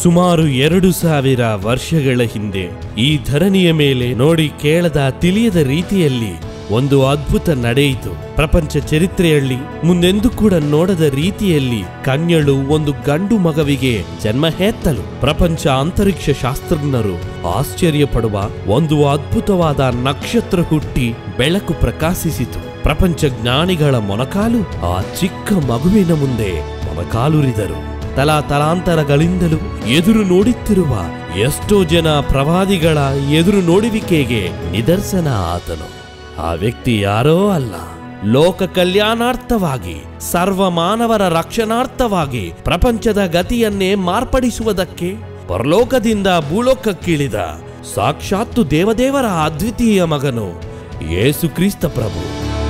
ಸುಮಾರು ಎರಡು ಸಾವಿರ ವರ್ಷಗಳ ಹಿಂದೆ ಈ ಧರಣಿಯ ಮೇಲೆ ನೋಡಿ ಕೇಳದ ತಿಳಿಯದ ರೀತಿಯಲ್ಲಿ ಒಂದು ಅದ್ಭುತ ನಡೆಯಿತು ಪ್ರಪಂಚ ಚರಿತ್ರೆಯಲ್ಲಿ ಮುಂದೆಂದೂ ಕೂಡ ನೋಡದ ರೀತಿಯಲ್ಲಿ ಕನ್ಯಳು ಒಂದು ಗಂಡು ಮಗವಿಗೆ ಜನ್ಮ ಹೆತ್ತಲು ಪ್ರಪಂಚ ಅಂತರಿಕ್ಷ ಶಾಸ್ತ್ರಜ್ಞರು ಆಶ್ಚರ್ಯ ಪಡುವ ಒಂದು ಅದ್ಭುತವಾದ ನಕ್ಷತ್ರ ಹುಟ್ಟಿ ಬೆಳಕು ಪ್ರಕಾಶಿಸಿತು ಪ್ರಪಂಚ ಜ್ಞಾನಿಗಳ ಮೊನಕಾಲು ಆ ಚಿಕ್ಕ ಮಗುವಿನ ಮುಂದೆ ಮೊನಕಾಲುರಿದರು ತಲಾ ತಲಾಂತರಗಳಿಂದಲೂ ಎದುರು ನೋಡುತ್ತಿರುವ ಎಷ್ಟೋ ಜನ ಪ್ರವಾದಿಗಳ ಎದುರು ನೋಡುವಿಕೆಗೆ ನಿದರ್ಶನ ಆತನು ಆ ವ್ಯಕ್ತಿ ಯಾರೋ ಅಲ್ಲ ಲೋಕ ಕಲ್ಯಾಣಾರ್ಥವಾಗಿ ಸರ್ವ ಮಾನವರ ರಕ್ಷಣಾರ್ಥವಾಗಿ ಪ್ರಪಂಚದ ಗತಿಯನ್ನೇ ಮಾರ್ಪಡಿಸುವುದಕ್ಕೆ ಪರಲೋಕದಿಂದ ಭೂಲೋಕಕ್ಕಿಳಿದ ಸಾಕ್ಷಾತ್ತು ದೇವದೇವರ ಅದ್ವಿತೀಯ ಮಗನು ಯೇಸು ಕ್ರಿಸ್ತ ಪ್ರಭು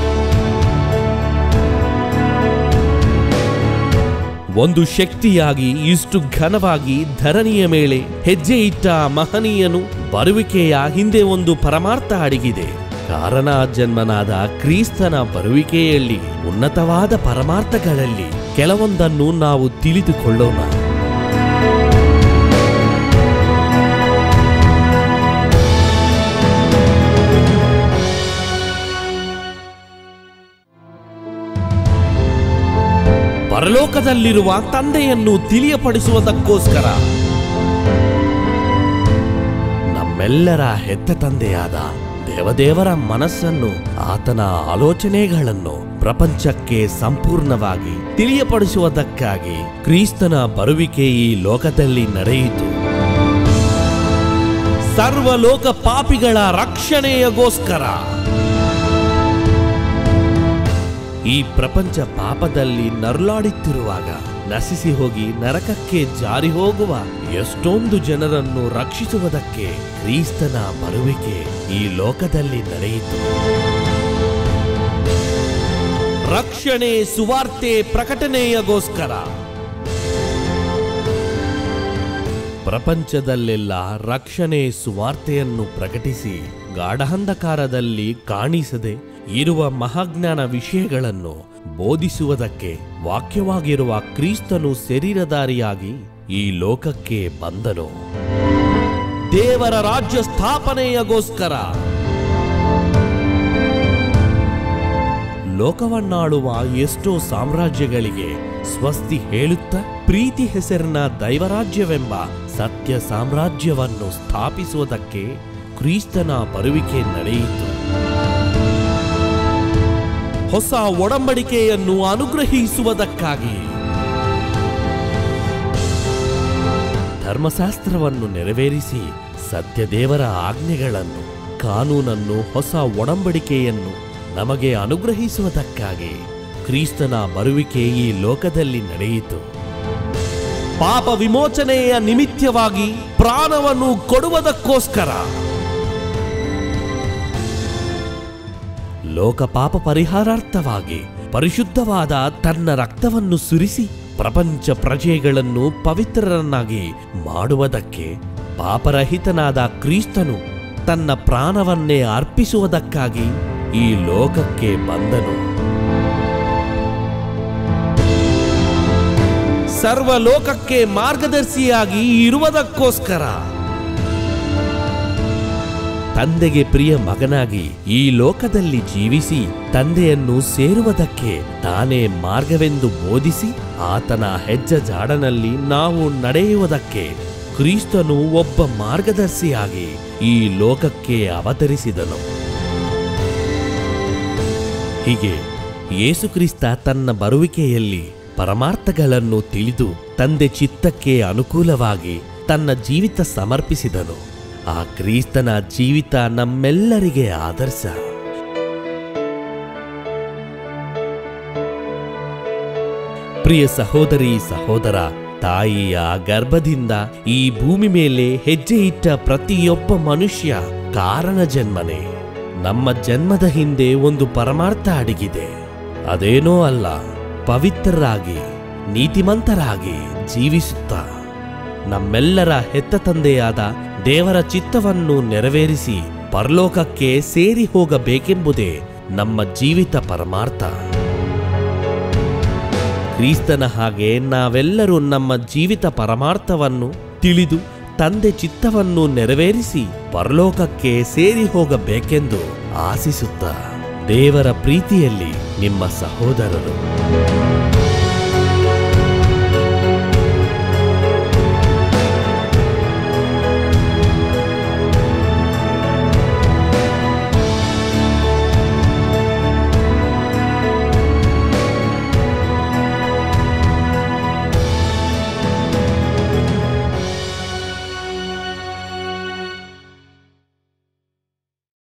ಒಂದು ಶಕ್ತಿಯಾಗಿ ಇಷ್ಟು ಘನವಾಗಿ ಧರಣಿಯ ಮೇಲೆ ಹೆಜ್ಜೆ ಇಟ್ಟ ಮಹನೀಯನು ಬರುವಿಕೆಯ ಹಿಂದೆ ಒಂದು ಪರಮಾರ್ಥ ಅಡಗಿದೆ ಕಾರಣ ಜನ್ಮನಾದ ಕ್ರಿಸ್ತನ ಬರುವಿಕೆಯಲ್ಲಿ ಉನ್ನತವಾದ ಪರಮಾರ್ಥಗಳಲ್ಲಿ ಕೆಲವೊಂದನ್ನು ನಾವು ತಿಳಿದುಕೊಳ್ಳೋಣ ಪರಲೋಕದಲ್ಲಿರುವ ತಂದೆಯನ್ನು ತಿಳಿಯಪಡಿಸುವುದಕ್ಕೋಸ್ಕರ ನಮ್ಮೆಲ್ಲರ ಹೆತ್ತ ತಂದೆಯಾದ ದೇವದೇವರ ಮನಸ್ಸನ್ನು ಆತನ ಆಲೋಚನೆಗಳನ್ನು ಪ್ರಪಂಚಕ್ಕೆ ಸಂಪೂರ್ಣವಾಗಿ ತಿಳಿಯಪಡಿಸುವುದಕ್ಕಾಗಿ ಕ್ರಿಸ್ತನ ಬರುವಿಕೆ ಈ ಲೋಕದಲ್ಲಿ ನಡೆಯಿತು ಸರ್ವಲೋಕ ಪಾಪಿಗಳ ರಕ್ಷಣೆಯಗೋಸ್ಕರ ಈ ಪ್ರಪಂಚ ಪಾಪದಲ್ಲಿ ನರಳಾಡುತ್ತಿರುವಾಗ ನಶಿಸಿ ಹೋಗಿ ನರಕಕ್ಕೆ ಜಾರಿ ಹೋಗುವ ಎಷ್ಟೊಂದು ಜನರನ್ನು ರಕ್ಷಿಸುವುದಕ್ಕೆ ಕ್ರಿಸ್ತನ ಬರುವಿಕೆ ಈ ಲೋಕದಲ್ಲಿ ನಡೆಯಿತು ರಕ್ಷಣೆ ಸುವಾರ್ತೆ ಪ್ರಕಟಣೆಯಗೋಸ್ಕರ ಪ್ರಪಂಚದಲ್ಲೆಲ್ಲ ರಕ್ಷಣೆ ಸುವಾರ್ತೆಯನ್ನು ಪ್ರಕಟಿಸಿ ಗಾಢಾಂಧಕಾರದಲ್ಲಿ ಕಾಣಿಸದೆ ಇರುವ ಮಹಾಜ್ಞಾನ ವಿಷಯಗಳನ್ನು ಬೋಧಿಸುವುದಕ್ಕೆ ವಾಕ್ಯವಾಗಿರುವ ಕ್ರಿಸ್ತನು ಶರೀರಧಾರಿಯಾಗಿ ಈ ಲೋಕಕ್ಕೆ ಬಂದನು ದೇವರ ರಾಜ್ಯ ಸ್ಥಾಪನೆಯಗೋಸ್ಕರ ಲೋಕವನ್ನಾಳುವ ಎಷ್ಟೋ ಸಾಮ್ರಾಜ್ಯಗಳಿಗೆ ಸ್ವಸ್ತಿ ಹೇಳುತ್ತಾ ಪ್ರೀತಿ ಹೆಸರಿನ ದೈವರಾಜ್ಯವೆಂಬ ಸತ್ಯ ಸಾಮ್ರಾಜ್ಯವನ್ನು ಸ್ಥಾಪಿಸುವುದಕ್ಕೆ ಕ್ರಿಸ್ತನ ಬರುವಿಕೆ ನಡೆಯಿತು ಹೊಸ ಒಡಂಬಡಿಕೆಯನ್ನು ಅನುಗ್ರಹಿಸುವುದಕ್ಕಾಗಿ ಧರ್ಮಶಾಸ್ತ್ರವನ್ನು ನೆರವೇರಿಸಿ ಸತ್ಯದೇವರ ಆಜ್ಞೆಗಳನ್ನು ಕಾನೂನನ್ನು ಹೊಸ ಒಡಂಬಡಿಕೆಯನ್ನು ನಮಗೆ ಅನುಗ್ರಹಿಸುವುದಕ್ಕಾಗಿ ಕ್ರಿಸ್ತನ ಬರುವಿಕೆ ಈ ಲೋಕದಲ್ಲಿ ನಡೆಯಿತು ಪಾಪ ವಿಮೋಚನೆಯ ನಿಮಿತ್ತವಾಗಿ ಪ್ರಾಣವನ್ನು ಕೊಡುವುದಕ್ಕೋಸ್ಕರ ಲೋಕ ಪಾಪ ಪರಿಹಾರಾರ್ಥವಾಗಿ ಪರಿಶುದ್ಧವಾದ ತನ್ನ ರಕ್ತವನ್ನು ಸುರಿಸಿ ಪ್ರಪಂಚ ಪ್ರಜೆಗಳನ್ನು ಪವಿತ್ರರನ್ನಾಗಿ ಮಾಡುವುದಕ್ಕೆ ಪಾಪರಹಿತನಾದ ಕ್ರಿಸ್ತನು ತನ್ನ ಪ್ರಾಣವನ್ನೇ ಅರ್ಪಿಸುವುದಕ್ಕಾಗಿ ಈ ಲೋಕಕ್ಕೆ ಬಂದನು ಸರ್ವಲೋಕಕ್ಕೆ ಮಾರ್ಗದರ್ಶಿಯಾಗಿ ಇರುವುದಕ್ಕೋಸ್ಕರ ತಂದೆಗೆ ಪ್ರಿಯ ಮಗನಾಗಿ ಈ ಲೋಕದಲ್ಲಿ ಜೀವಿಸಿ ತಂದೆಯನ್ನು ಸೇರುವುದಕ್ಕೆ ತಾನೇ ಮಾರ್ಗವೆಂದು ಬೋಧಿಸಿ ಆತನ ಹೆಜ್ಜೆ ಜಾಡನಲ್ಲಿ ನಾವು ನಡೆಯುವುದಕ್ಕೆ ಕ್ರಿಸ್ತನು ಒಬ್ಬ ಮಾರ್ಗದರ್ಶಿಯಾಗಿ ಈ ಲೋಕಕ್ಕೆ ಅವತರಿಸಿದನು ಹೀಗೆ ಯೇಸುಕ್ರಿಸ್ತ ತನ್ನ ಬರುವಿಕೆಯಲ್ಲಿ ಪರಮಾರ್ಥಗಳನ್ನು ತಿಳಿದು ತಂದೆ ಚಿತ್ತಕ್ಕೆ ಅನುಕೂಲವಾಗಿ ತನ್ನ ಜೀವಿತ ಸಮರ್ಪಿಸಿದನು ಆ ಕ್ರಿಸ್ತನ ಜೀವಿತ ನಮ್ಮೆಲ್ಲರಿಗೆ ಆದರ್ಶ ಪ್ರಿಯ ಸಹೋದರಿ ಸಹೋದರ ತಾಯಿಯ ಗರ್ಭದಿಂದ ಈ ಭೂಮಿ ಮೇಲೆ ಹೆಜ್ಜೆ ಇಟ್ಟ ಪ್ರತಿಯೊಬ್ಬ ಮನುಷ್ಯ ಕಾರಣ ಜನ್ಮನೆ ನಮ್ಮ ಜನ್ಮದ ಹಿಂದೆ ಒಂದು ಪರಮಾರ್ಥ ಅಡಗಿದೆ ಅದೇನೋ ಅಲ್ಲ ಪವಿತ್ರರಾಗಿ ನೀತಿಮಂತರಾಗಿ ಜೀವಿಸುತ್ತಾ ನಮ್ಮೆಲ್ಲರ ಹೆತ್ತ ತಂದೆಯಾದ ದೇವರ ಚಿತ್ತವನ್ನು ನೆರವೇರಿಸಿ ಪರಲೋಕಕ್ಕೆ ಸೇರಿ ಹೋಗಬೇಕೆಂಬುದೇ ನಮ್ಮ ಜೀವಿತ ಪರಮಾರ್ಥ ಕ್ರಿಸ್ತನ ಹಾಗೆ ನಾವೆಲ್ಲರೂ ನಮ್ಮ ಜೀವಿತ ಪರಮಾರ್ಥವನ್ನು ತಿಳಿದು ತಂದೆ ಚಿತ್ತವನ್ನು ನೆರವೇರಿಸಿ ಪರಲೋಕಕ್ಕೆ ಸೇರಿ ಹೋಗಬೇಕೆಂದು ಆಶಿಸುತ್ತಾ ದೇವರ ಪ್ರೀತಿಯಲ್ಲಿ ನಿಮ್ಮ ಸಹೋದರರು